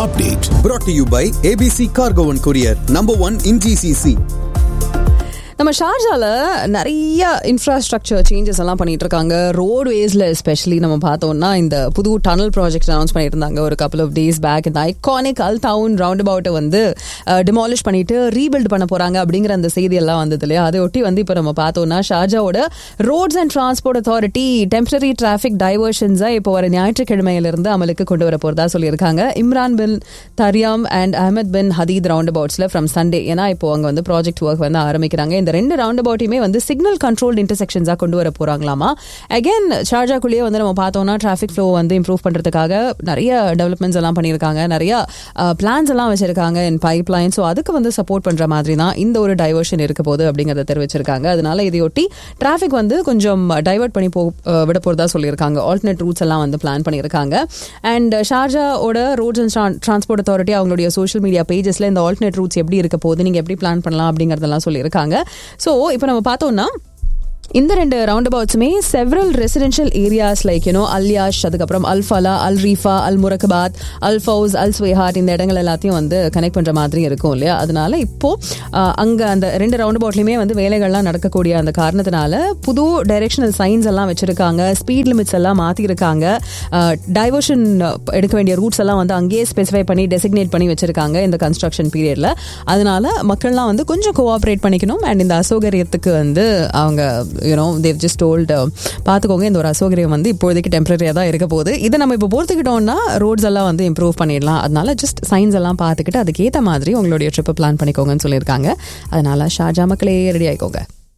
update. Brought to you by ABC Cargo and Courier, number one in GCC. நம்ம ஷார்ஜால நிறைய infrastructure changes எல்லாம் பண்ணிட்டு இருக்காங்க ரோட் வேஸ்ல எஸ்பெஷலி நம்ம பார்த்தோம்னா இந்த புது டனல் ப்ராஜெக்ட் அனௌன்ஸ் பண்ணிட்டு இருந்தாங்க ஒரு கப்பல் ஆஃப் டேஸ் பேக் இந்த ஐகானிக் அல் டவுன் ரவுண்ட் அபவுட்டை வந்து டிமாலிஷ் பண்ணிட்டு ரீபில்ட் பண்ண போறாங்க அப்படிங்கிற அந்த செய்தி எல்லாம் வந்தது இல்லையா அதை ஒட்டி வந்து இப்போ நம்ம பார்த்தோம்னா ஷார்ஜாவோட roads and transport authority temporary traffic டைவர்ஷன்ஸை இப்போ வர ஞாயிற்றுக்கிழமையிலிருந்து அமலுக்கு கொண்டு வர போறதா சொல்லியிருக்காங்க Imran bin Tariam and Ahmed bin Hadeed ரவுண்ட் அபவுட்ஸ்ல ஃப்ரம் சண்டே ஏன்னா இப்போ அங்க வந்து ப்ராஜெக்ட் ஒர்க் வந்து ஆரம்பிக்கிறாங்க இந்த ரெண்டு ரவுண்ட் அபவுட்டையுமே வந்து சிக்னல் கண்ட்ரோல்டு இன்டர்செக்ஷன்ஸாக கொண்டு வர போறாங்களாமா அகைன் ஷார்ஜாக்குள்ளேயே வந்து நம்ம பார்த்தோம்னா டிராஃபிக் ஃப்ளோ வந்து இம்ப்ரூவ் பண்றதுக்காக நிறைய டெவலப்மெண்ட்ஸ் எல்லாம் பண்ணியிருக்காங்க நிறைய பிளான்ஸ் எல்லாம் வச்சிருக்காங்க இன் பைப் லைன் ஸோ அதுக்கு வந்து சப்போர்ட் பண்ற மாதிரி தான் இந்த ஒரு டைவர்ஷன் இருக்க போகுது அப்படிங்கறத தெரிவிச்சிருக்காங்க அதனால இதையொட்டி டிராஃபிக் வந்து கொஞ்சம் டைவர்ட் பண்ணி போ அஹ் விட போறதா சொல்லியிருக்காங்க ஆல்டர்னேட் ரூட்ஸ் எல்லாம் வந்து பிளான் பண்ணியிருக்காங்க அண்ட் ஷார்ஜாவோட ரோட்ஸ் அண்ட் டிரான்ஸ்போர்ட் அத்தாரிட்டி அவங்களுடைய சோஷியல் மீடியா பேஜஸ்ல இந்த ஆல்டர்னேட் ரூட்ஸ் எப்படி இருக்க போகுது நீங்க எப்படி பிளான் பண்ணலாம் அப்படிங்கறதெல்லாம் சொல்லியிருக்காங்க ஸோ இப்போ நம்ம பார்த்தோம்னா இந்த ரெண்டு ரவுண்ட் அபவுட்ஸுமே several residential areas like you know Al Yash அதுக்கப்புறம் அல்ஃபலா அல் ரீஃபா அல் முரகபாத் அல் ஃபவுஸ் அல் ஸ்வேஹாட் இந்த இடங்கள் எல்லாத்தையும் வந்து கனெக்ட் பண்ற மாதிரி இருக்கும் இல்லையா அதனால இப்போ அஹ், அங்க அந்த ரெண்டு ரவுண்ட் அபவுட்லயுமே வந்து வேலைகள்லாம் நடக்கக்கூடிய அந்த காரணத்தினால புது டைரெக்ஷனல் சைன்ஸ் எல்லாம் வச்சிருக்காங்க ஸ்பீட் லிமிட்ஸ் எல்லாம் மாத்திருக்காங்க டைவர்ஷன் எடுக்க வேண்டிய ரூட்ஸ் எல்லாம் வந்து அங்கேயே ஸ்பெசிஃபை பண்ணி டெசிக்னேட் பண்ணி வச்சிருக்காங்க இந்த கன்ஸ்ட்ரக்ஷன் பீரியட்ல அதனால மக்கள்லாம் வந்து கொஞ்சம் கோஆப்ரேட் பண்ணிக்கணும் அண்ட் இந்த அசௌகரியத்துக்கு வந்து அவங்க யூனோ தேவ் ஜஸ்ட் டோல்ட் பார்த்துக்கோங்க இந்த ஒரு அசௌகரியம் வந்து இப்போதைக்கு டெம்பரரியாக தான் இருக்க போகுது இதை நம்ம இப்போ பொறுத்துக்கிட்டோம்னா ரோட்ஸ் எல்லாம் வந்து இம்ப்ரூவ் பண்ணிடலாம் அதனால ஜஸ்ட் சைன்ஸ் எல்லாம் பார்த்துக்கிட்டு அதுக்கேற்ற மாதிரி உங்களுடைய ட்ரிப்பை பிளான் பண்ணிக்கோங்கன்னு சொல்லியிருக்காங்க அதனால ஷார்ஜா மக்களே ரெடி ஆயிக்கோங்க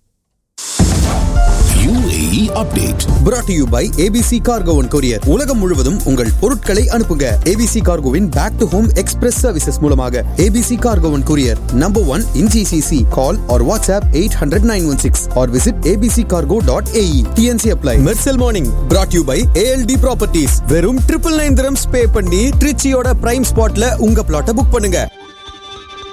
UAE update. Brought to you by ABC Cargo and Courier. உலகம் முழுவதும் உங்கள் பொருட்களை அனுப்புங்க ABC Cargoவின் back to home express services மூலமாக ABC Cargo and Courier, number one in GCC. Call or WhatsApp 800-916 or visit abccargo.ae. TNC apply. Mercel Morning. Brought to you by ALD Properties. வெறும் triple nine dirhams pay பண்ணி ட்ரிச்சியோட prime ஸ்பாட்ல உங்க பிளாட்டை book பண்ணுங்க